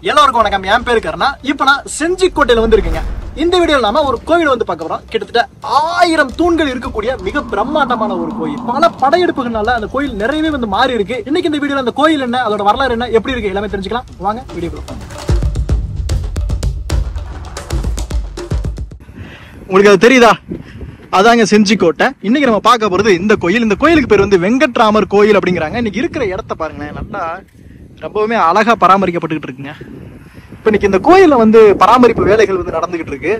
எல்லாருக்கும் வணக்கம் என் பேரு கருணா இப்ப நான் செஞ்சிக்கோட்டையில வந்து இருக்கேங்க இந்த வீடியோல நாம ஒரு கோவில் வந்து பார்க்க போறோம் கிட்டத்தட்ட ஆயிரம் தூண்கள் இருக்கக்கூடிய மிக பிரம்மாண்டமான ஒரு கோயில் பல படையெடுப்புகள்னால அந்த கோயில் நிறையவே வந்து மாறி இருக்கு இன்னைக்கு இந்த வீடியோல அந்த கோயில் என்ன அதோட வரலாறு என்ன எப்படி இருக்கு எல்லாமே தெரிஞ்சுக்கலாம் வாங்க வீடியோ உங்களுக்கு அது தெரியுதா அதாங்க செஞ்சிக்கோட்டை இன்னைக்கு நம்ம பார்க்க போறது இந்த கோயில் இந்த கோயிலுக்கு பேர் வந்து வெங்கட்ராமர் கோயில் அப்படிங்கிறாங்க இன்னைக்கு இருக்கிற இடத்த பாருங்களேன் நல்லா ரொம்பவுமே அழகா பராமரிக்கப்பட்டுக்கிட்டு இருக்குங்க இப்ப இன்னைக்கு இந்த கோயில்ல வந்து பராமரிப்பு வேலைகள் வந்து நடந்துகிட்டு இருக்கு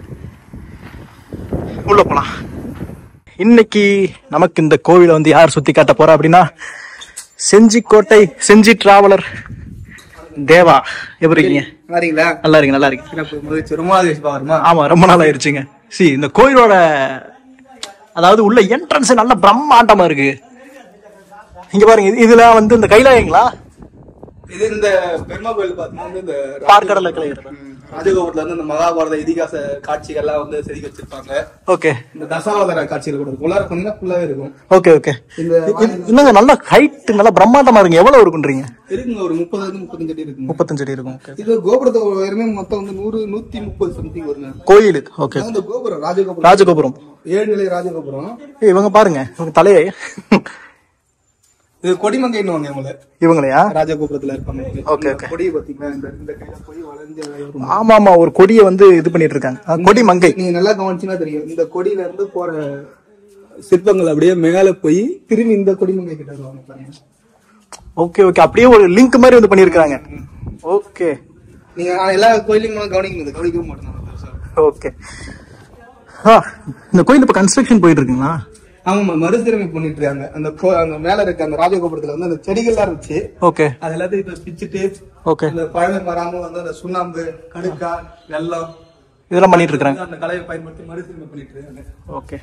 உள்ள போலாம் இன்னைக்கு நமக்கு இந்த கோவிலை வந்து யார் சுத்தி காட்ட போறா அப்படின்னா செஞ்சிக்கோட்டை செஞ்சி டிராவலர் தேவா எப்படி இருக்கீங்க வரீங்களா நல்லா இருக்கு நல்லா இருக்கு சிறப்பு மகிழ்ச்சி ரொம்ப நாள் கழிச்சு பாக்குறோமா ஆமா ரொம்ப நாள் ஆயிருச்சுங்க சி இந்த கோயிலோட அதாவது உள்ள என்ட்ரன்ஸ் நல்ல பிரம்மாண்டமா இருக்கு இங்க பாருங்க இது- இதுல வந்து இந்த கைலாயங்களா இது இந்த பெருமா கோயில் பாத்தீங்கன்னா வந்து இந்த பார்க்கடல கலைஞர் ம், ராஜகோபுரத்துல வந்து இந்த மகாபாரத இதிகாச காட்சிகள்லாம் வந்து செதுக்கி வச்சிருப்பாங்க ஓகே இந்த தசாவதார காட்சிகள் கூட இருக்கும் உள்ளார போனீங்கன்னா ஃபுல்லாவே இருக்கும் ஓகே ஓகே இந்த இன்னுங்க நல்ல ஹைட் நல்ல பிரம்மாண்டமா இருக்கு எவ்வளவு இருக்குன்றீங்க இருக்குங்க ஒரு முப்பதுல இருந்து முப்பத்தஞ்சு அடி இருக்குங்க முப்பத்தஞ்சு அடி இருக்கும் ஓகே இது கோபுரத்தோட உயரமே மொத்தம் வந்து நூறு நூத்தி முப்பது சம்திங் வருங்க கோயில் ஓகே அதான் இந்த கோபுரம் ராஜகோபுரம் ராஜகோபுரம் ஏழு நிலை ராஜகோபுரம் ஏய், இவங்க பாருங்க இவங்க தலையை இது கொடிமங்கைன்னு வாங்க இவங்கள இவங்களையா ராஜகோபுரத்துல இருப்பாங்க Okay, இந்த கொடியை பாத்தீங்கன்னா இந்த இந்த கையில கொடி வளைஞ்சு வரும் ஆமா ஆமா ஒரு கொடியை வந்து இது பண்ணிட்டு இருக்காங்க அஹ், கொடி மங்கை நீங்க நல்லா கவனிச்சீங்கன்னா தெரியும் இந்த கொடியில இருந்து போற சிற்பங்கள் அப்படியே மேல போய் திரும்பி இந்த கொடிமங்கை கிட்ட வருவாங்க பாருங்க ஓகே ஓகே அப்படியே ஒரு லிங்க் மாதிரி வந்து பண்ணிருக்காங்க ஓகே நீங்க நான் எல்லா கோயிலையும் கவனிக்கணும் கவனிக்கவும் மாட்டேன் ஓகே ஆ, இந்த கோயில் இப்ப கன்ஸ்ட்ரக்ஷன் போயிட்டு இருக்குங்களா ஆமா மறுசீரமைப்பு பண்ணிட்டு இருக்காங்க அந்த கோ- அந்த மேல இருக்க அந்த ராஜகோபுரத்துல வந்து அந்த செடிகள்லாம் இருந்துச்சு ஓகே அது எல்லாத்தையும் இப்ப பிச்சுட்டு ஓகே அந்த பழமை வராம வந்து அந்த சுண்ணாம்பு கடுக்கா வெள்ளம் இதெல்லாம் பண்ணிட்டு இருக்காங்க அந்த கலையை பயன்படுத்தி மறுசீரமைப்பு பண்ணிட்டு இருக்காங்க ஓகே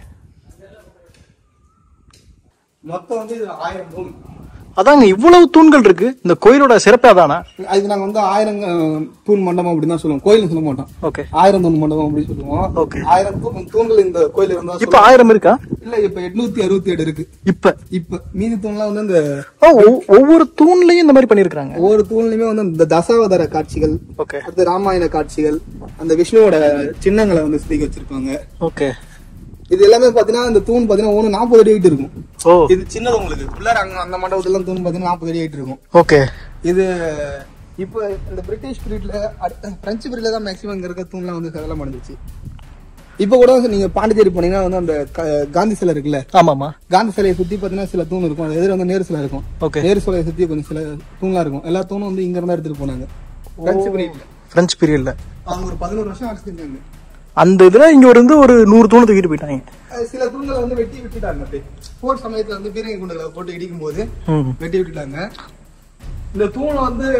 மொத்தம் வந்து இது ஆயிரம் தூண் அதாங்க இவ்வளவு தூண்கள் இருக்கு இந்த கோயிலோட சிறப்பே அதானா அது நாங்க வந்து ஆயிரம் அஹ், தூண் மண்டபம் அப்படின்னு தான் சொல்லுவோம் கோயில் சொல்ல மாட்டோம் ஓகே ஆயிரம் தூண் மண்டபம் அப்படின்னு சொல்லுவோம் Okay. ஆயிரம் தூண் தூண்கள் இந்த கோயில் இருந்தா இப்ப ஆயிரம் இருக்கா இல்ல இப்ப எட்நூத்தி அறுபத்தி ஏழு இருக்கு இப்ப இப்ப மீதி தூண்லாம் வந்து இந்த ஓ ஒவ்- ஒவ்வொரு தூண்லயும் இந்த மாதிரி பண்ணிருக்காங்க ஒவ்வொரு தூண்லயுமே வந்து இந்த தசாவதார காட்சிகள் ஓகே அடுத்து ராமாயண காட்சிகள் அந்த விஷ்ணுவோட சின்னங்களை வந்து செதுக்கி வச்சிருப்பாங்க ஓகே இது எல்லாமே பாத்தீங்கன்னா இந்த தூண் பாத்தீங்கன்னா ஒண்ணு நாற்பது அடி ஹைட் இருக்கும் ஓ இது சின்னது உங்களுக்கு உள்ளார அங்க அந்த மண்டபத்துல தூண் பாத்தீங்கன்னா நாற்பது அடி ஹைட் இருக்கும் ஓகே இது இப்போ இந்த பிரிட்டிஷ் பீரியட்ல பிரெஞ்சு பீரியட்ல தான் மேக்ஸிமம் இங்க இருக்க தூண்லாம் வந்து சதலம் அடைஞ்சிச்சு இப்போ கூட வந்து நீங்க பாண்டிச்சேரி போனீங்கன்னா வந்து அந்த க- காந்தி சிலை இருக்குல்ல ஆமாமா காந்தி சிலையை சுத்தி பாத்தீங்கன்னா சில தூண் இருக்கும் அது எதிர வந்து நேரு சிலை இருக்கும் ஓகே நேரு சிலையை சுத்தி கொஞ்சம் சில தூண்லாம் இருக்கும் எல்லா தூணும் வந்து இங்க இருந்தா எடுத்துட்டு போனாங்க பிரெஞ்சு பீரியட்ல பிரெஞ்சு பீரியட்ல அவங்க ஒரு பதினோரு வருஷம் ஆட்சி செஞ்சாங்க அந்த இதுல இங்க ஒரு இருந்து ஒரு நூறு தூணை தூக்கிட்டு போயிட்டாங்க அது சில தூண்களை வந்து வெட்டி விட்டுட்டாங்க அப்படியே போர் சமயத்துல வந்து பீரங்கி குண்டுகளை போட்டு இடிக்கும் போது ம். வெட்டி விட்டுட்டாங்க இந்த தூண் வந்து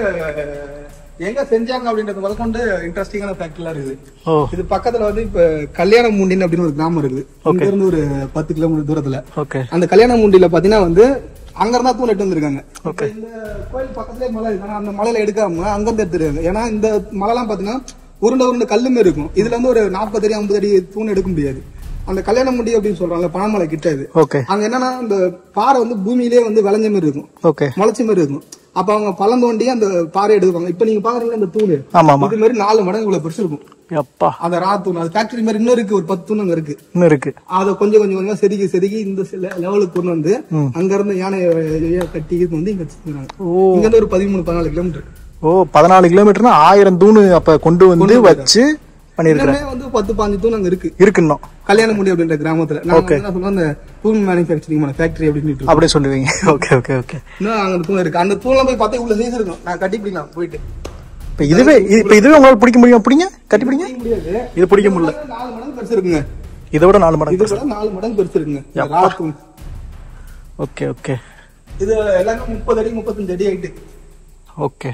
எங்க செஞ்சாங்க அப்படின்றது முதற்கொண்டு இன்ட்ரெஸ்டிங்கான ஃபேக்ட்லாம் இருக்குது ஓ இது பக்கத்துல வந்து இப்ப கல்யாண மூண்டின் அப்படின்னு ஒரு கிராமம் இருக்குது இங்க இருந்து ஒரு பத்து கிலோமீட்டர் தூரத்துல ஓகே அந்த கல்யாண மூண்டில பாத்தீங்கன்னா வந்து அங்க இருந்தா தூண் எடுத்து வந்திருக்காங்க இப்ப இந்த கோயில் பக்கத்துலயே மலை இருக்கு ஆனா அந்த மலையில எடுக்காம அங்க இருந்து எடுத்துருக்காங்க ஏன்னா இந்த மலைலாம் பாத்தீங்கன்னா உருண்டை உருண்டை கல்லு மாதிரி இருக்கும் இதுல இருந்து ஒரு நாற்பது அடி ஐம்பது அடி தூண் எடுக்க முடியாது அந்த கல்யாண முண்டி அப்படின்னு சொல்றாங்க பனமலை கிட்ட இது ஓகே அங்க என்னன்னா இந்த பாறை வந்து பூமியிலேயே வந்து விளைஞ்ச மாதிரி இருக்கும் ஓகே முளைச்ச மாதிரி இருக்கும் அப்ப அவங்க பழம் தோண்டி அந்த பாறை எடுப்பாங்க இப்ப நீங்க பாக்குறீங்களா இந்த தூண் ஆமா ஆமா இது மாதிரி நாலு மடங்கு இவ்வளவு பெருசு இருக்கும் அப்பா அந்த ரா தூண் அது ஃபேக்டரி மாதிரி இன்னும் இருக்கு ஒரு பத்து தூண் அங்க இருக்கு இன்னும் இருக்கு அதை கொஞ்சம் கொஞ்சம் கொஞ்சம் செதுக்கி செதுக்கி இந்த லெவலுக்கு கொண்டு வந்து அங்க இருந்து யானையை கட்டி இது வந்து இங்க வச்சிருக்காங்க ஓ இங்க இருந்து ஒரு பதிமூணு பதினாலு கிலோமீட்டர் ஓ பதினாலு கிலோமீட்டர்னா ஆயிரம் தூணு அப்ப கொண்டு வந்து வச்சு பண்ணிருக்கிறேன் இன்னுமே வந்து பத்து பாஞ்சு தூண் அங்க இருக்கு இருக்கு இன்னும் கல்யாணமுடி அப்படின்ற கிராமத்துல நான் வந்து என்ன சொல்லுவேன் அந்த தூண் மேனுஃபேக்சரிங் ஃபேக்டரி அப்படின்னு இருக்கு. அப்படியே சொல்லுவீங்க ஓகே ஓகே ஓகே இன்னும் அங்க தூண் இருக்கு அந்த தூண்லாம் போய் பார்த்தா இவ்வளவு சைஸ் இருக்கும் நான் கட்டி பிடிக்கலாம் போயிட்டு இப்ப இதுவே இது- இப்ப இதுவே உங்களால பிடிக்க முடியும் பிடிங்க கட்டி பிடிங்க பிடிக்க முடியாது இது பிடிக்க முடியல நாலு மடங்கு பெருசு இருக்குங்க இதை விட நாலு மடங்கு இது விட நாலு மடங்கு பெருசு இருக்குங்க இந்த ரா தூண் ஓகே ஓகே இது எல்லாமே முப்பது அடி முப்பத்தஞ்சு அடி ஆயிட்டு ஓகே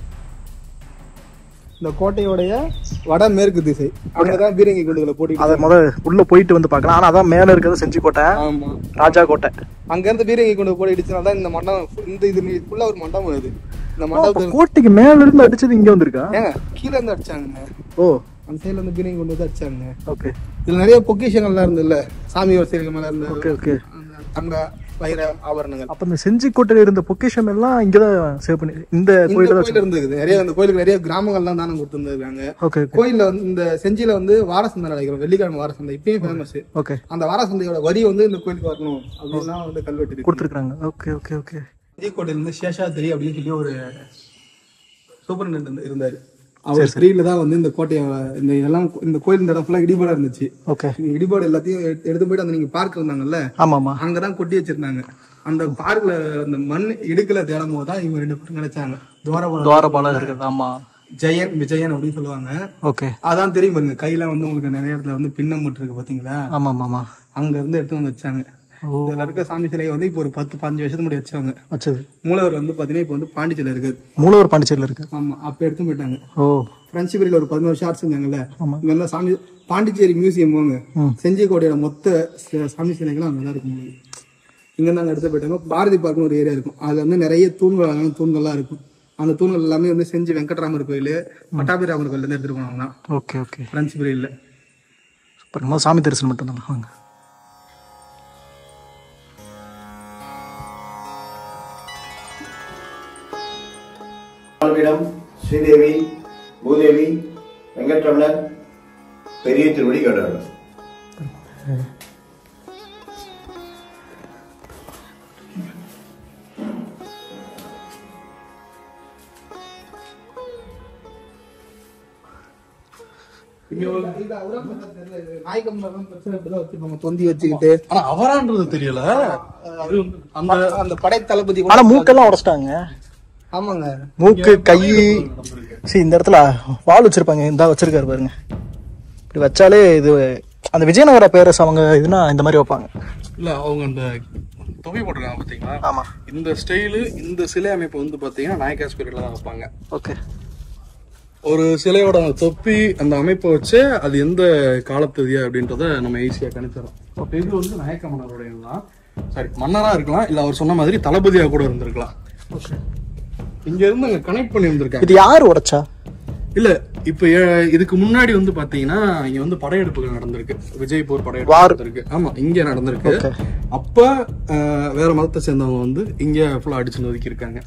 இந்த கோட்டையோடைய வட மேற்கு திசை அங்கதான் பீரங்கி குண்டுகளை போட்டு அத முத உள்ள போயிட்டு வந்து பார்க்கலாம் ஆனா அதான் மேல இருக்கிறது செஞ்சி கோட்டை ஆமா ராஜா கோட்டை அங்க இருந்து பீரங்கி கொண்டு போய் இடிச்சனால தான் இந்த மண்டபம் இந்த இது ஃபுல்லா ஒரு மண்டபம் இது இந்த அப்ப மண்டபத்துக்கு கோட்டைக்கு மேல இருந்து அடிச்சது இங்க வந்திருக்கா ஏங்க கீழ இருந்து அடிச்சாங்க ஓ அந்த சைடுல இருந்து பீரங்கி கொண்டு வந்து அடிச்சாங்க ஓகே இதுல நிறைய பொக்கிஷங்கள்லாம் இருந்ததுல்ல சாமி வரிசைகள் மேல இருந்து ஓகே ஓகே அந்த தங்க வைர ஆபரணங்கள் அப்ப இந்த செஞ்சிக்கோட்டையில இருந்த பொக்கிஷம் எல்லாம் இங்கதான் சேவ் பண்ணி இந்த இந்த கோயில தான் கோயில் இருந்தது நிறைய அந்த கோயிலுக்கு நிறைய கிராமங்கள்லாம் தானம் கொடுத்துருந்துருக்காங்க ஓகே கோயில்ல வந்து இந்த செஞ்சில வந்து வாரசந்தை நடக்கிறோம் வெள்ளிக்கிழமை வாரசந்தை இப்பயும் ஃபேமஸ் ஓகே அந்த வாரசந்தையோட வரி வந்து இந்த கோயிலுக்கு வரணும் அப்படின்னா வந்து கல்வெட்டு இருக்கு கொடுத்துருக்காங்க ஓகே ஓகே ஓகே செஞ்சிக்கோட்டையில இருந்து சேஷாத்திரி அப்படின்னு சொல்லி ஒரு சூப்பரண்ட் இருந்தாரு அவர் ஸ்கிரீன்ல தான் வந்து இந்த கோட்டையை இந்த இதெல்லாம் இந்த கோயில் இந்த இடம் ஃபுல்லா இடிபாடா இருந்துச்சு ஓகே இந்த இடிபாடு எல்லாத்தையும் எடு- எடுத்து போயிட்டு அந்த நீங்க பார்க் இருந்தாங்கல்ல ஆமாமா அங்கதான் கொட்டி வச்சிருந்தாங்க அந்த பார்க்ல அந்த மண் இடுக்கல தேடும் போது தான் இவங்க ரெண்டு பேரும் கிடைச்சாங்க துவாரபாலம் துவாரபாலம் இருக்குது ஆமா ஜெயன் விஜயன் அப்படின்னு சொல்லுவாங்க ஓகே அதான் தெரியும் பாருங்க கையில வந்து உங்களுக்கு நிறைய இடத்துல வந்து பின்னம் மட்டும் இருக்கு பாத்தீங்களா ஆமா ஆமா அங்க இருந்து எடுத்து வந்து வச்சாங்க ஓ இதுல இருக்க சாமி சிலையை வந்து இப்போ ஒரு பத்து பதினஞ்சு வருஷத்துக்கு முன்னாடி வச்சாங்க வச்சது மூலவர் வந்து பாத்தீங்கன்னா இப்போ வந்து பாண்டிச்சேரியில இருக்கு மூலவர் பாண்டிச்சேரியில இருக்கு ஆமா அப்ப எடுத்து போயிட்டாங்க ஓ பிரெஞ்சு பீரியட்ல ஒரு பதினோரு வருஷம் ஆட்சி செஞ்சாங்கல்ல ஆமா. இங்க எல்லாம் சாமி பாண்டிச்சேரி மியூசியம் போங்க ம். செஞ்சிக்கோட்டையோட மொத்த ச- சாமி சிலைகளும் அங்கதான் இருக்கும் உங்களுக்கு. இங்க இருந்து அங்க எடுத்து போயிட்டாங்க பாரதி பார்க்னு ஒரு ஏரியா இருக்கும் அதுல வந்து நிறைய தூண்கள் அழகான தூண்கள்லாம் இருக்கும் அந்த தூண்கள் எல்லாமே வந்து செஞ்சு வெங்கட்ராமர் கோயில் பட்டாபிராமர் கோயில்ல இருந்து எடுத்துட்டு போனாங்க ஓகே ஓகே பிரெஞ்சு பீரியட்ல சூப்பர் சாமி தரிசனம் மட்டும் தான் வாங்க பீடம் ஸ்ரீதேவி பூதேவி வெங்கட்ரமணர் பெரிய திருவடி கண்டனர் நாய்க்கம்பரம் பிரச்சனை இப்படிதான் வச்சிருப்பாங்க தொந்தி வச்சுக்கிட்டு ஆனா அவரான்றது தெரியல அந்த அந்த படை தளபதி கூட- ஆனா மூக்கெல்லாம் உடைச்சிட்டாங்க ஆமாங்க மூக்கு கை சரி இந்த இடத்துல வால் வச்சிருப்பாங்க இந்த வச்சிருக்காரு பாருங்க இப்படி வச்சாலே இது அந்த விஜயநகர பேரரசு அவங்க இதுனா இந்த மாதிரி வைப்பாங்க இல்ல அவங்க அந்த தொகை போட்டிருக்காங்க பாத்தீங்களா ஆமா இந்த ஸ்டைலு இந்த சிலை அமைப்பு வந்து பாத்தீங்கன்னா நாயக்காஸ் பீரியட்ல தான் வைப்பாங்க ஓகே ஒரு சிலையோட அந்த தொப்பி அந்த அமைப்பை வச்சு அது எந்த காலத்தது அப்படின்றத நம்ம ஈஸியா கணிச்சிடறோம் அப்ப இது வந்து நாயக்க மன்னருடைய தான் சாரி மன்னரா இருக்கலாம் இல்ல அவர் சொன்ன மாதிரி தளபதியா கூட இருந்திருக்கலாம் ஓகே இங்க இருந்து அங்க கனெக்ட் பண்ணி இருந்திருக்காங்க இது யாரு உடைச்சா இல்ல இப்ப ஏ- இதுக்கு முன்னாடி வந்து பாத்தீங்கன்னா இங்க வந்து படையெடுப்புகள் நடந்திருக்கு விஜய்பூர் படையெடுப்பு வார். நடந்திருக்கு ஆமா இங்க நடந்திருக்கு Okay. அப்ப அஹ், வேற மதத்தை சேர்ந்தவங்க வந்து இங்க ஃபுல்லா அடிச்சு நொதுக்கி இருக்காங்க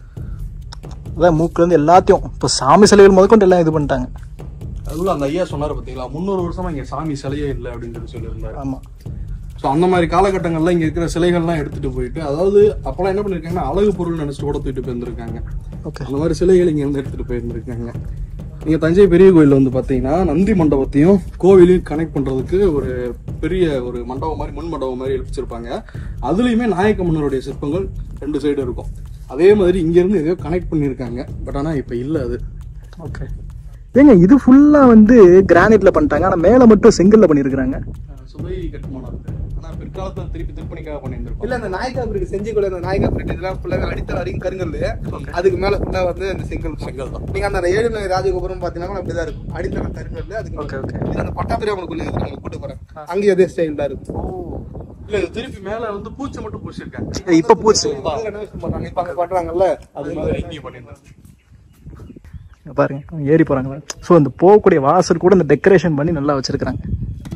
அதான் மூக்குல இருந்து எல்லாத்தையும் இப்போ சாமி சிலைகள் முதற்கொண்டு எல்லாம் இது பண்ணிட்டாங்க அதுல அந்த ஐயா சொன்னாரு பாத்தீங்களா முந்நூறு வருஷமா இங்க சாமி சிலையே இல்லை அப்படின்னு சொல்லி சொல்லியிருந்தாரு ஆமா ஸோ அந்த மாதிரி காலகட்டங்கள்ல இங்க இருக்கிற சிலைகள்லாம் எடுத்துட்டு போயிட்டு அதாவது அப்பெல்லாம் என்ன பண்ணிருக்காங்கன்னா அழகு பொருள் நினைச்சிட்டு கூட தூக்கிட்டு போயிருந்திருக்காங்க ஓகே அந்த மாதிரி சிலைகள் இங்க இருந்து எடுத்துட்டு போயிருந்திருக்காங்க நீங்க தஞ்சை பெரிய கோயில்ல வந்து பாத்தீங்கன்னா நந்தி மண்டபத்தையும் கோவிலையும் கனெக்ட் பண்றதுக்கு ஒரு பெரிய ஒரு மண்டபம் மாதிரி முன் மண்டபம் மாதிரி எழுப்பிச்சிருப்பாங்க அதுலயுமே நாயக்க மன்னருடைய சிற்பங்கள் ரெண்டு சைடு இருக்கும் அதே மாதிரி இங்க இருந்து எதையோ கனெக்ட் பண்ணிருக்காங்க பட் ஆனா இப்ப இல்ல அது ஓகே ஏங்க இது ஃபுல்லா வந்து கிரானைட்ல பண்ணிட்டாங்க ஆனா மேல மட்டும் செங்கல்ல பண்ணிருக்காங்க அஹ் சுவை கட்டுமானம் இருக்கு ஆனா பிற்காலத்துல திருப்பி திருப்பணிக்காக பண்ணியிருந்திருப்பாங்க இல்ல அந்த நாயக்கா பிரிட் செஞ்சு கூட அந்த நாயக்கா பிரிட் இதெல்லாம் ஃபுல்லாவே அடித்தள வரைக்கும் கருங்கல் அதுக்கு மேல ஃபுல்லா வந்து அந்த செங்கல் செங்கல் தான் நீங்க அந்த ஏழு நிலை ராஜகோபுரம் பாத்தீங்கன்னா அப்படிதான் இருக்கும் அடித்தள கருங்கல் அதுக்கு Okay, okay. இது அந்த பட்டாபிராமனுக்குள்ள இருக்கு உங்களுக்கு கூட்டு போறேன் அங்கேயும் அதே ஸ்டைல் தான் இருக்கும் இல்ல இது திருப்பி மேல வந்து பூச்சி மட்டும் பூச்சிருக்காங்க இப்ப பூச்சி முதல்ல என்ன விஷயம் பண்றாங்க இப்ப அங்க பண்றாங்கல்ல அது மாதிரி இங்கேயும் பண்ணியிருந்தாங்க இங்க பாருங்க அவங்க ஏறி போறாங்க ஸோ இந்த போகக்கூடிய வாசல் கூட இந்த டெக்கரேஷன் பண்ணி நல்லா வச்சிருக்காங்க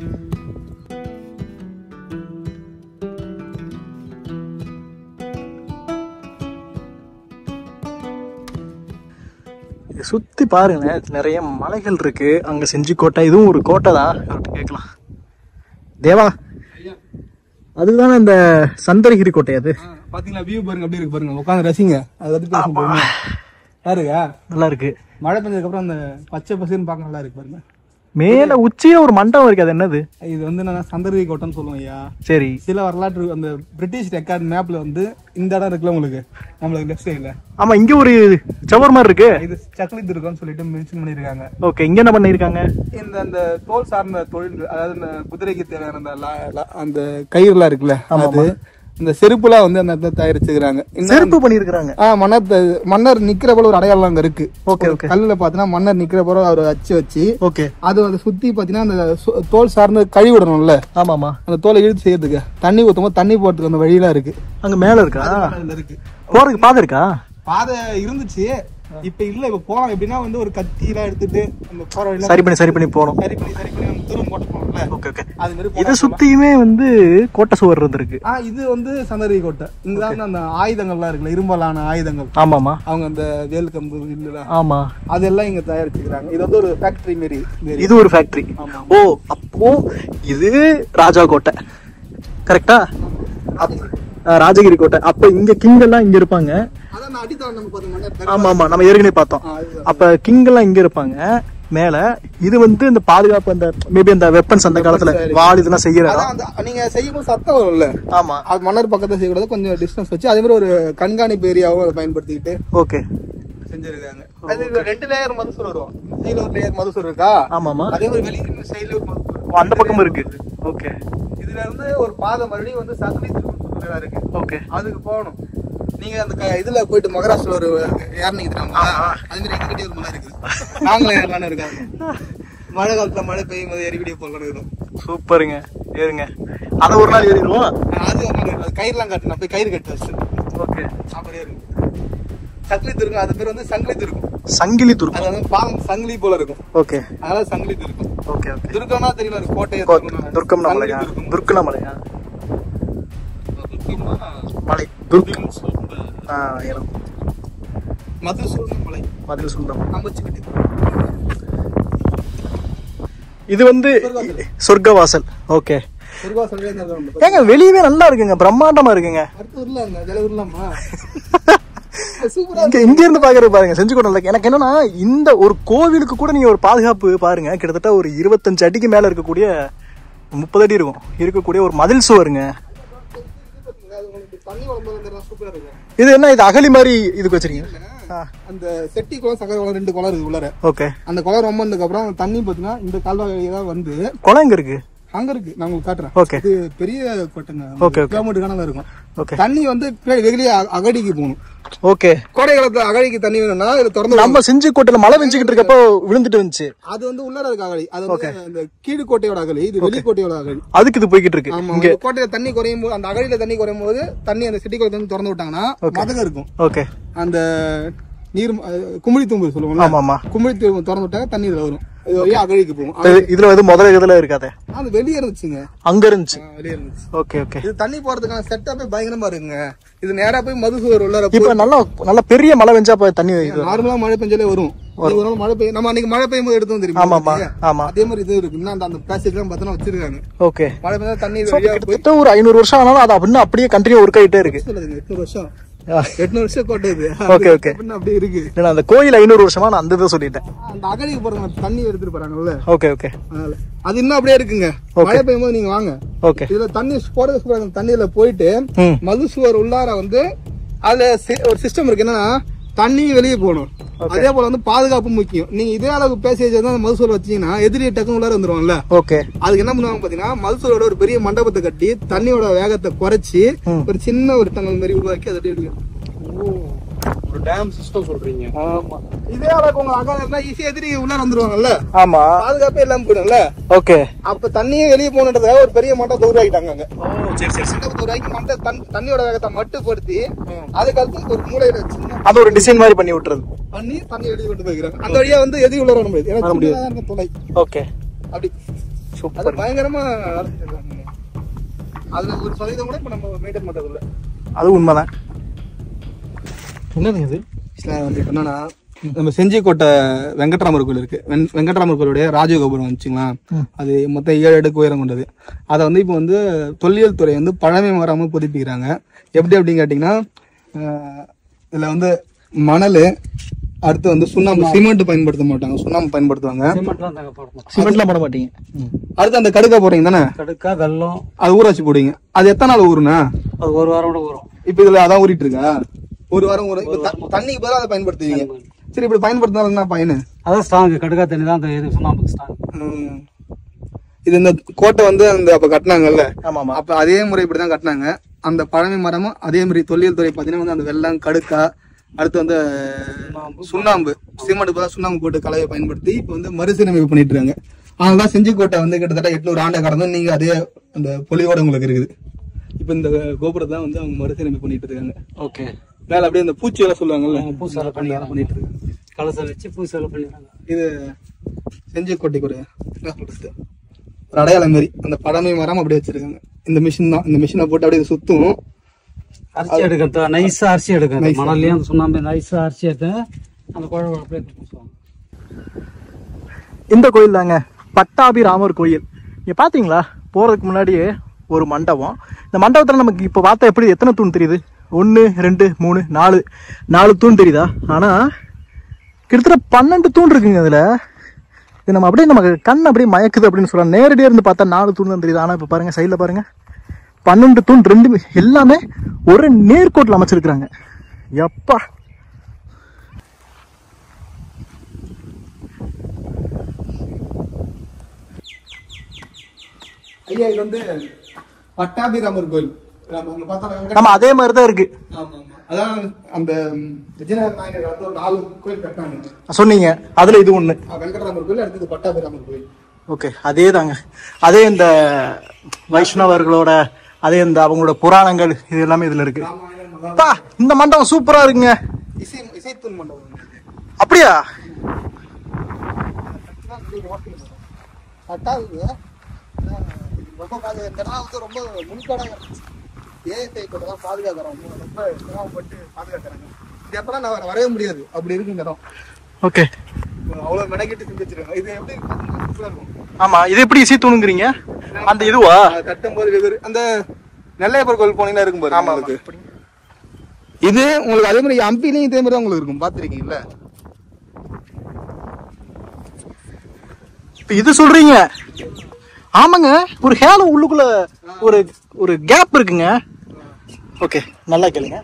இதை சுத்தி பாருங்க நிறைய மலைகள் இருக்கு அங்க செஞ்சி கோட்டை இதுவும் ஒரு கோட்டை தான் அவர்கிட்ட கேட்கலாம் தேவா அதுதானே இந்த சந்தரகிரி கோட்டை அது பாத்தீங்களா வியூ பாருங்க எப்படி இருக்கு பாருங்க உட்காந்து ரசிங்க அதை பத்தி பேசுங்க பாருங்க நல்லா இருக்கு மழை பெஞ்சதுக்கு அப்புறம் அந்த பச்சை பசுன்னு பார்க்க நல்லா இருக்கு பாருங்க மேல உச்சியே ஒரு மண்டபம் இருக்கு அது என்னது இது வந்து நான் சந்தர்வி கோட்டைன்னு சொல்லுவோம் ஐயா சரி சில வரலாற்று அந்த பிரிட்டிஷ் ரெக்கார்ட் மேப்ல வந்து இந்த இடம் இருக்குல்ல உங்களுக்கு நம்மளுக்கு லெஃப்ட் சைடுல ஆமா இங்க ஒரு சவர் மாதிரி இருக்கு இது சக்லி துர்கம்னு சொல்லிட்டு மென்ஷன் பண்ணிருக்காங்க ஓகே இங்க என்ன பண்ணிருக்காங்க இந்த அந்த தோல் சார்ந்த தொழில் அதாவது இந்த குதிரைக்கு தேவையான அந்த லா- லா- அந்த கயிறுலாம் இருக்குல்ல அது இந்த செருப்புலாம் வந்து அந்த இடத்துல தயாரிச்சுக்கிறாங்க இன்னும் செருப்பு பண்ணிருக்காங்க ஆ மன்னர் த- மன்னர் நிக்கிற போல ஒரு அடையாளம் அங்க இருக்கு ஓகே ஓகே கல்லுல பாத்தீங்கன்னா மன்னர் நிக்கிற போல அவர் அச்சு வச்சு ஓகே அது அதை சுத்தி பாத்தீங்கன்னா அந்த சு- தோல் சார்ந்த கழுவி விடணும்ல ஆமாமா அந்த தோலை இழுத்து செய்யறதுக்கு தண்ணி ஊத்தும் போது தண்ணி போறதுக்கு அந்த வழியெல்லாம் இருக்கு அங்க மேல இருக்கா அதுல இருக்கு போறதுக்கு பாதை இருக்கா பாதை இருந்துச்சு இப்ப இல்ல இப்ப போலாம் எப்படின்னா வந்து ஒரு கத்தி எல்லாம் எடுத்துட்டு அந்த போற வழியில சரி பண்ணி சரி பண்ணி போகணும் சரி பண்ணி சரி பண்ணி நம்ம தூரம் போட்டு போகணும்ல ஓகே ஓகே அது மாதிரி இதை போனா சுத்தியுமே வந்து கோட்டை சுவர் இருந்திருக்கு ஆ இது வந்து சந்தரி கோட்டை இங்கதான் வந்து அந்த ஆயுதங்கள்லாம் இருக்குல்ல இரும்பலான ஆயுதங்கள் ஆமாமா அவங்க அந்த வேல் கம்பு இல்ல ஆமா அதெல்லாம் இங்க தயாரிச்சுக்கிறாங்க இது வந்து ஒரு ஃபேக்டரி மாரி இது இது ஒரு ஃபேக்டரி ஓ அப்போ இது ராஜா கோட்டை கரெக்டா ராஜகிரி கோட்டை அப்ப இங்க கிங் எல்லாம் இங்க இருப்பாங்க அதான் நான் அடித்தளம் நம்ம பார்த்தோம் ஆமா ஆமா நம்ம ஏற்கனவே பார்த்தோம் அப்ப கிங் எல்லாம் இங்க இருப்பாங்க மேல இது வந்து இந்த பாதுகாப்பு அந்த மேபி அந்த வெப்பன்ஸ் அந்த காலத்துல வாள் இதெல்லாம் செய்யற இடம். அதான் அந்த நீங்க செய்யும்போது சத்தம் வரும்ல ஆமா அது மன்னர் பக்கத்துல செய்யக்கூடாது கொஞ்சம் டிஸ்டன்ஸ் வச்சு அதே மாதிரி ஒரு கண்காணிப்பு ஏரியாவும் அதை பயன்படுத்திக்கிட்டு ஓகே செஞ்சிருக்காங்க அது இதுல ரெண்டு லேயர் மதுசூர் வரும் சைடுல ஒரு லேயர் மதுசூர் இருக்கா ஆமாமா அதே மாதிரி வெளியே சைடுல ஒரு மதுசூர் ஓ, அந்த பக்கமும் இருக்கு ஓகே இதுல இருந்து ஒரு பாதை மறுபடியும் வந்து சகுனி திருப்பூர் இருக்கு ஓகே அதுக்கு போகணும் நீங்க அந்த க- இதுல போயிட்டு மகாராஷ்டிரா ஒரு ஏறினீங்க தெரியுமா அது மாதிரி எங்ககிட்ட ஒரு மலை இருக்குது நாங்களும் ஏறலாம்னு இருக்காங்க மழை காலத்துல மழை பெய்யும் போது ஏறி வீடியோ போடலாம்னு இருக்கோம் சூப்பருங்க ஏறுங்க அத ஒரு நாள் ஏறிடுவோம் அது ஒரு நாள் அது கயிறுலாம் கட்டு நான் போய் கயிறு கட்டு வச்சு ஓகே அப்படியே இருக்கும் சங்கிலித் இருக்கும் அது பேர் வந்து சங்கிலித் இருக்கும் சங்கிலி துருக்கம் அது வந்து பாலம் சங்கிலி போல இருக்கும் ஓகே அதனால சங்கிலித் இருக்கும் ஓகே ஓகே துர்க்கம்னா தெரியல ஒரு கோட்டையை துர்க்கம் மலையா துர்க்கம். துர்க்கன மலையா துர்க்கம்னா மலை துர்க் ஆ இடம் மதுசூதன மலை மதில் சுந்தரம் அமைச்சுக்கிட்டு இது வந்து சொர்க்கவாசல் ஓகே துர்காசனே இருந்தாலும் ஏங்க வெளியவே நல்லா இருக்குங்க பிரம்மாண்டமா இருக்குங்க அடுத்து உருளாங்க ஜல உருளாமா சூப்பரா இங்க இங்க இருந்து பாக்குறது பாருங்க செஞ்சு கொண்டு எனக்கு என்னன்னா இந்த ஒரு கோவிலுக்கு கூட நீங்க ஒரு பாதுகாப்பு பாருங்க கிட்டத்தட்ட ஒரு இருபத்தஞ்சு அடிக்கு மேல இருக்கக்கூடிய முப்பது அடி இருக்கும் இருக்கக்கூடிய ஒரு மதில் சுவருங்க அது உங்களுக்கு தண்ணி வளர்ந்து சூப்பரா இருக்கும் இது என்ன இது அகழி மாதிரி இதுக்கு வச்சிருக்கீங்க அந்த செட்டி குளம் சக்கரை குளம் ரெண்டு குளம் இருக்கு உள்ளார ஓகே அந்த குளம் ரொம்ப வந்ததுக்கு அப்புறம் அந்த தண்ணி பாத்தீங்கன்னா இந்த கால்வாய் தான் வந்து குளம் எங்க இருக்கு அங்க இருக்கு நான் உங்களுக்கு காட்டுறேன் Okay. இது பெரிய கோட்டைங்க Okay, okay. கிலோமீட்டர் கணக்கில் இருக்கும் ஓகே தண்ணி வந்து பின்னாடி வெகுளியே அ- அகடிக்கு போகணும் ஓகே கோடை காலத்துல அகழிக்கு தண்ணி வேணும்னா இதுல திறந்து நம்ம செஞ்சு கோட்டையில மழை பெஞ்சுக்கிட்டு இருக்கப்போ விழுந்துட்டு வந்துச்சு அது வந்து உள்ளார இருக்க அகழி அது வந்து இந்த கீழ் கோட்டையோட அகழி இது வெளி கோட்டையோட அகழி அதுக்கு இது போய்கிட்டு இருக்கு ஆமா இங்க அந்த கோட்டையில தண்ணி குறையும் போது அந்த அகழியில தண்ணி குறையும் போது தண்ணி அந்த சிட்டி குளத்துல இருந்து திறந்து விட்டாங்கன்னா மதகம் இருக்கும் ஓகே அந்த நீர் அஹ், குமிழி தூம்பு சொல்லுவோம்ல ஆமா ஆமா குமிழி தூம்பு திறந்து விட்டாங்க தண்ணி இதுல வரும் இது வழியா அகழிக்கு போகும் இது- இதுல வந்து முதல்ல இதுல இருக்காதே அது வெளியே இருந்துச்சுங்க அங்க இருந்துச்சு ஆ, வெளியே இருந்துச்சு ஓகே ஓகே இது தண்ணி போறதுக்கான செட்டப்பே பயங்கரமா இருக்குங்க இது நேரா போய் மதுசூர் உள்ளார இப்ப நல்லா நல்ல பெரிய மழை பெஞ்சா அப்ப தண்ணி இது நார்மலா மழை பெஞ்சாலே வரும் இது ஒரு நாள் மழை பெய்யும் நம்ம அன்னைக்கு மழை பெய்யும் போது எடுத்தோம் தெரியுமா ஆமா, ஆமா, ஆமா. அதே மாதிரி இது இருக்கு இன்னும் அந்த அந்த பேசேஜ் எல்லாம் பார்த்தா வச்சிருக்காங்க ஓகே மழை பெய்ஞ்சா தண்ணி இது வழியா போய் கிட்டத்தட்ட ஒரு ஐநூறு வருஷம் ஆனாலும் அது அப்படின்னு அப்படியே கண்டினியூ ஒர்க் ஆயிட்டே இருக்கு சொல்லுதுங்க எட்நூறு வருஷம் எட்நூறு வருஷம் கோட்டை இது Okay, okay. அப்படின்னு அப்படியே இருக்கு இல்ல அந்த கோயில் ஐநூறு வருஷமா நான் அந்த இதை சொல்லிட்டேன் அந்த அகழிக்கு போறவங்க தண்ணி எடுத்துட்டு போறாங்கல்ல ஓகே ஓகே அதனால அது இன்னும் அப்படியே இருக்குங்க மழை பெய்யும் போது நீங்க வாங்க ஓகே இதுல தண்ணி போறது சூப்பரா இருக்கும். தண்ணியில போயிட்டு ம். மதுசுவர் உள்ளார வந்து அதுல சி- ஒரு சிஸ்டம் இருக்கு என்னன்னா தண்ணி வெளியே போகணும் அதே போல வந்து பாதுகாப்பு முக்கியம் நீங்க இதே அளவுக்கு பேசேஜ் வந்து அந்த மதுசூர் வச்சீங்கன்னா எதிரி டக்குனு உள்ளார வந்துருவாங்கல்ல ஓகே அதுக்கு என்ன பண்ணுவாங்க பாத்தீங்கன்னா மதுசூரோட ஒரு பெரிய மண்டபத்தை கட்டி தண்ணியோட வேகத்தை குறைச்சி ஒரு சின்ன ஒரு டங்கல் மாதிரி உருவாக்கி அதை அப்படியே இருக்கு ஒரு டேம் சிஸ்டம் சொல்றீங்க ஆமா இதே அளவுக்கு உங்க அகலம் இருந்தா ஈஸியா எதிரி உள்ளார வந்துருவாங்கல்ல ஆமா பாதுகாப்பே இல்லாம போயிடும்ல ஓகே அப்ப தண்ணியே வெளியே போகணுன்றதுக்காக ஒரு பெரிய மண்டபத்தை உருவாக்கிட்டாங்க அங்க சரி சரி மண்டபத்தை உருவாக்கி மண்ட தண்- தண்ணியோட வேகத்தை மட்டுப்படுத்தி அதுக்கு அடுத்து ஒரு மூலையில சின்ன அது ஒரு டிசைன் மாதிரி பண்ணி விட்டுறது பண்ணி தண்ணி வெளியே கொண்டு போய்க்கிறாங்க அந்த வழியா வந்து எதிரி உள்ள வர முடியாது ஏன்னா சின்னதா இருக்க துளை ஓகே அப்படி சூப்பர் அது பயங்கரமா நடத்திருக்காங்க அதுல ஒரு சதவீதம் கூட இப்ப நம்ம மெயின்டைன் பண்றது இல்ல அது உண்மைதான் என்னது இது ஆக்சுவலா வந்து இப்ப என்னன்னா நம்ம செஞ்சிக்கோட்டை வெங்கட்ராமர் கோயில் இருக்கு வெங்- வெங்கட்ராமர் கோயிலுடைய ராஜகோபுரம் வந்துச்சுங்களா அது மொத்தம் ஏழு அடுக்கு உயரம் கொண்டது அதை வந்து இப்போ வந்து தொல்லியல் துறை வந்து பழமை மாறாம புதுப்பிக்கிறாங்க எப்படி அப்படின்னு கேட்டிங்கன்னா ஆஹ், இதுல வந்து மணல் அடுத்து வந்து சுண்ணாம்பு சிமெண்ட் பயன்படுத்த மாட்டாங்க சுண்ணாம்பு பயன்படுத்துவாங்க சிமெண்ட்லாம் தாங்க போடணும் சிமெண்ட்லாம் பண்ண மாட்டீங்க அடுத்து அந்த கடுக்கா போடுறீங்க தானே கடுக்கா வெல்லம் அது ஊற வச்சு போடுவீங்க அது எத்தனை நாள் ஊறுனா அது ஒரு வாரம் கூட வரும் இப்ப இதுல அதான் ஊறிட்டு இருக்கா ஒரு வாரம் ஊற இப்ப த- தண்ணிக்கு பதிலா அதை பயன்படுத்துவீங்க சரி இப்படி பயன்படுத்தினால என்ன பயனு அதான் ஸ்ட்ராங் கடுக்கா தண்ணி தான் அந்த இது சுண்ணாம்புக்கு ஸ்ட்ராங் ம். இது இந்த கோட்டை வந்து அந்த அப்ப கட்டினாங்கல்ல ஆமா ஆமா அப்ப அதே முறை இப்படிதான் கட்டினாங்க அந்த பழமை மரமும் அதே மாதிரி தொல்லியல் துறை பாத்தீங்கன்னா வந்து அந்த வெள்ளம் கடுக்கா அடுத்து வந்து சுண்ணாம்பு சிமெண்ட் பதிலா சுண்ணாம்பு போட்டு கலவையை பயன்படுத்தி இப்ப வந்து மறுசீரமைப்பு பண்ணிட்டு இருக்காங்க அதனாலதான் செஞ்சிக்கோட்டை வந்து கிட்டத்தட்ட எட்நூறு ஆண்டு கடந்து நீங்க அதே அந்த பொலிவோட உங்களுக்கு இருக்குது இப்ப இந்த கோபுரத்தை தான் வந்து அவங்க மறுசீரமைப்பு பண்ணிட்டு இருக்காங்க ஓகே மேல அப்படியே இந்த பூச்சி எல்லாம் சொல்லுவாங்கல்ல பூ சேலை பண்ணி பண்ணிட்டு இருக்காங்க கலசம் வச்சு பூ சேலை பண்ணிடுறாங்க இது செஞ்சி கோட்டைக்கு ஒரு என்ன சொல்றது ஒரு அடையாளம் மாதிரி அந்த படமே வராம அப்படியே வச்சிருக்காங்க இந்த மிஷின் தான் இந்த மிஷினை போட்டு அப்படியே சுத்தும் அரிசி எடுக்கிறது நைஸா அரிசி எடுக்கிறது மணல்லையும் அந்த சுண்ணாம்பு நைஸா அரிசி எடுத்து அந்த குழம்பு அப்படியே பூசுவாங்க இந்த கோயில் தாங்க பட்டாபி ராமர் கோயில் இங்க பாத்தீங்களா போறதுக்கு முன்னாடியே ஒரு மண்டபம் இந்த மண்டபத்துல நமக்கு இப்போ பார்த்தா எப்படி எத்தனை தூண் தெரியுது ஒன்று ரெண்டு மூணு நாலு நாலு தூண் தெரியுதா ஆனா கிட்டத்தட்ட பன்னெண்டு தூண் இருக்குங்க அதுல இது நம்ம அப்படியே நமக்கு கண் அப்படியே மயக்குது அப்படின்னு சொல்லலாம் நேரடியாக இருந்து பார்த்தா நாலு தூண் தான் தெரியுது ஆனா இப்போ பாருங்க சைடில் பாருங்க பன்னெண்டு தூண் ரெண்டு எல்லாமே ஒரு நேர்கோட்டில் அமைச்சிருக்கிறாங்க எப்பா ஐயா இது வந்து பட்டாபிராமர் கோயில் நம்ம அங்க பார்த்தா வெங்கட- நம்ம அதே மாதிரி தான் இருக்கு ஆமா, ஆமா. அதான் அந்த ம், விஜயநகர நாயகர் வந்து ஒரு நாலு கோயில் கட்டினாங்க சொன்னீங்க அதுல இது ஒண்ணு ஆ, வெங்கடராமர் கோயில் அடுத்தது பட்டாபிராமர் கோயில் ஓகே அதே தாங்க அதே இந்த வைஷ்ணவர்களோட அதே இந்த அவங்களோட புராணங்கள் இது எல்லாமே இதுல இருக்கு ராமாயணம் மகா- பா இந்த மண்டபம் சூப்பரா இருக்குங்க இசை இசைத்தூள் மண்டபம் அப்படியா பட்டாது ரொம்ப பாது இந்த இடம் வந்து ரொம்ப முன்கடாக ஏஎஸ்ஐ கூட தான் பாதுகாக்கிறோம் ரொம்ப சிரமப்பட்டு பாதுகாக்கிறாங்க இந்த இடத்துல நான் வர- வரவே முடியாது அப்படி இருக்கு இந்த இடம் ஓகே அவ்வளவு மெனக்கிட்டு செஞ்சு வச்சிருக்காங்க இது எப்படி இருக்கு பாத்தீங்கன்னா சூப்பரா இருக்கும் ஆமா இது எப்படி இசை தூணுங்கிறீங்க அந்த இதுவா அது கட்டும் போது வெவ்வேறு அந்த நெல்லையப்பர் கோயில் போனீங்கன்னா இருக்கும் பாருங்க ஆமா உங்களுக்கு இது உங்களுக்கு அதே மாதிரி அம்பிலையும் இதே மாதிரி தான் உங்களுக்கு இருக்கும் பாத்திருக்கீங்கல்ல இப்ப இது சொல்றீங்க ஆமாங்க ஒரு ஹேல உள்ளுக்குள்ள ஒரு ஒரு கேப் இருக்குங்க ஓகே நல்லா கேளுங்க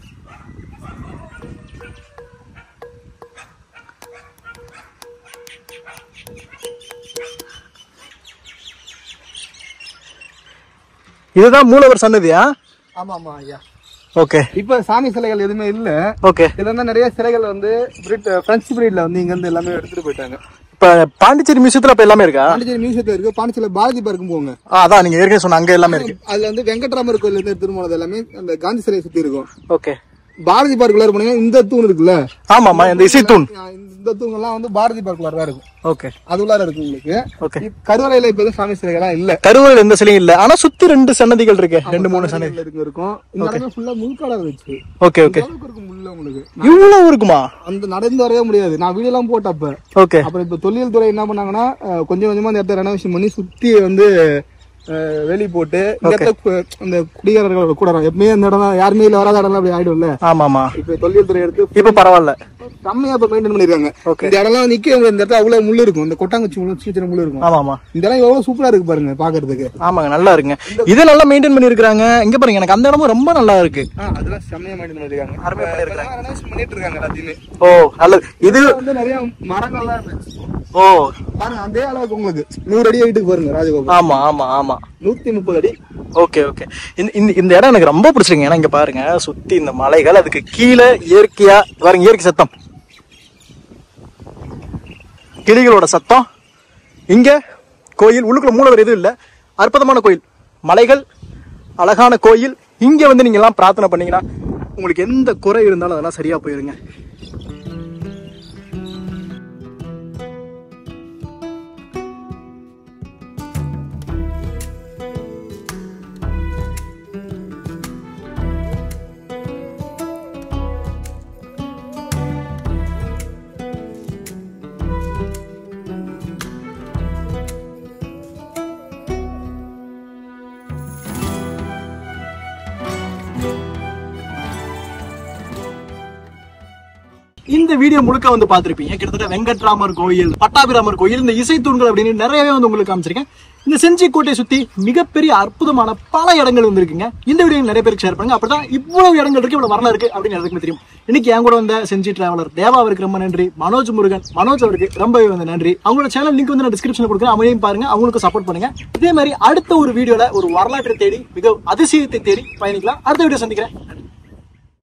இதுதான் மூலவர் சன்னதியா ஆமா ஆமா ஐயா ஓகே இப்ப சாமி சிலைகள் எதுவுமே இல்ல ஓகே இதுல இருந்தா நிறைய சிலைகள் வந்து பிரிட் பிரெஞ்சு பிரீட்ல வந்து இங்க இருந்து எல்லாமே எடுத்துட்டு போயிட்டாங்க இப்ப பாண்டிச்சேரி மியூசியத்துல இப்ப எல்லாமே இருக்கா பாண்டிச்சேரி மியூசியத்துல இருக்கு பாண்டிச்சேரி பாரதி பார்க்கும் போங்க ஆ, அதான் நீங்க ஏற்கனவே சொன்ன அங்க எல்லாமே இருக்கு அதுல வந்து வெங்கட்ராமர் கோயில்ல இருந்து எடுத்துட்டு போனது எல்லாமே அந்த காந்தி சிலையை சுத்தி இருக்கும் ஓகே பாரதி பார்க்குள்ள போனீங்கன்னா இந்த தூண் இருக்குல்ல ஆமாமா இந்த இசைத்தூண் இந்த தூண்கள்லாம் வந்து பாரதி பார்க்குள்ள தான் இருக்கும் ஓகே அது உள்ளார இருக்கு உங்களுக்கு ஓகே இப்ப கருவறையில இப்ப எதுவும் சாமி சிலைகள்லாம் இல்ல கருவறையில் எந்த சிலையும் இல்ல ஆனா சுத்தி ரெண்டு சன்னதிகள் இருக்கு ரெண்டு மூணு சன்னதி சன்னதிகள் இருக்கு இருக்கும் இந்த இடத்துல ஃபுல்லா முழுக்காடா இருந்துச்சு ஓகே ஓகே அளவுக்கு இருக்கும் முள்ள உங்களுக்கு இவ்வளவு இருக்குமா அந்த நடந்து வரவே முடியாது நான் வீடியோ எல்லாம் போட்டப்ப ஓகே அப்புறம் இப்ப தொழில் துறை என்ன பண்ணாங்கன்னா அஹ், கொஞ்சம் கொஞ்சமா அந்த இடத்த ரெனோவேஷன் பண்ணி சுத்தி வந்து அஹ், வேலி போட்டு இந்த இடத்துல கு- அந்த குடிகாரர்களோட கூடாரம் எப்பவுமே அந்த இடம் யாருமே இல்ல வராத இடம் அப்படி ஆயிடும்ல ஆமாமா இப்ப தொழில் துறை எடுத்து இப்ப பரவாயில்ல செம்மையா இப்ப மெயின்டைன் பண்ணிருக்காங்க Okay. இந்த இடம்லாம் நிக்க முடியாது. இந்த இடத்துல அவ்வளவு முள்ளு இருக்கும் இந்த கொட்டாங்குச்சி முள்ளு சின்ன சின்ன முள்ளு இருக்கும் ஆமாமா இந்த இடம் எவ்வளவு சூப்பரா இருக்கு பாருங்க பாக்குறதுக்கு ஆமாங்க நல்லா இருக்குங்க இது நல்லா மெயின்டைன் பண்ணிருக்காங்க இங்க பாருங்க எனக்கு அந்த இடமும் ரொம்ப நல்லா இருக்கு ஆ, அதெல்லாம் செம்மையா மெயின்டைன் பண்ணிருக்காங்க அருமையா பண்ணிருக்காங்க. இப்ப renovation பண்ணிட்டு இருக்காங்க எல்லாத்தையுமே ஓ நல்லது இது இதுல வந்து நிறைய மரங்கள்லாம் இருக்கு ஓ பாருங்க அதே அளவுக்கு உங்களுக்கு நூறு அடி ஹைட்டுக்கு பாருங்க ராஜகோபுரம் ஆமா ஆமா ஆமா நூத்தி முப்பது அடி ஓகே ஓகே இந்த இந்த- இந்த இடம் எனக்கு ரொம்ப பிடிச்சிருங்க ஏன்னா இங்க பாருங்க சுத்தி இந்த மலைகள் அதுக்கு கீழே இயற்கையா பாருங்க இயற்கை சத்தம் கிளிகளோட சத்தம் இங்க கோயில் உள்ளுக்குள்ள மூலவர் எதுவும் இல்ல அற்புதமான கோயில் மலைகள் அழகான கோயில் இங்க வந்து நீங்க எல்லாம் பிரார்த்தனை பண்ணீங்கன்னா உங்களுக்கு எந்த குறை இருந்தாலும் அதெல்லாம் சரியா போயிருங்க இந்த வீடியோ முழுக்க வந்து பார்த்திருப்பீங்க கிட்டத்தட்ட வெங்கட்ராமர் கோயில் பட்டாபிராமர் கோயில் இந்த இசை தூண்கள் அப்படின்னு நிறையவே வந்து உங்களுக்கு காமிச்சிருக்கேன் இந்த செஞ்சி கோட்டையை சுத்தி மிகப்பெரிய அற்புதமான பல இடங்கள் வந்து இருக்குங்க இந்த வீடியோ நிறைய பேருக்கு ஷேர் பண்ணுங்க அப்படிதான் இவ்வளவு இடங்கள் இருக்கு இவ்வளவு வரலாறு இருக்கு அப்படின்னு எல்லாருக்குமே தெரியும் இன்னைக்கு என் கூட வந்த செஞ்சி டிராவலர் தேவா அவருக்கு ரொம்ப நன்றி மனோஜ் முருகன் மனோஜ் அவருக்கு ரொம்பவே வந்து நன்றி அவங்களோட சேனல் லிங்க் வந்து நான் டிஸ்கிரிப்ஷன் கொடுக்குறேன் அவங்களையும் பாருங்க அவங்களுக்கு சப்போர்ட் பண்ணுங்க இதே மாதிரி அடுத்த ஒரு வீடியோல ஒரு வரலாற்றை தேடி மிக அதிசயத்தை தேடி பயணிக்கலாம் அடுத்த வீடியோ சந்திக்கிறேன்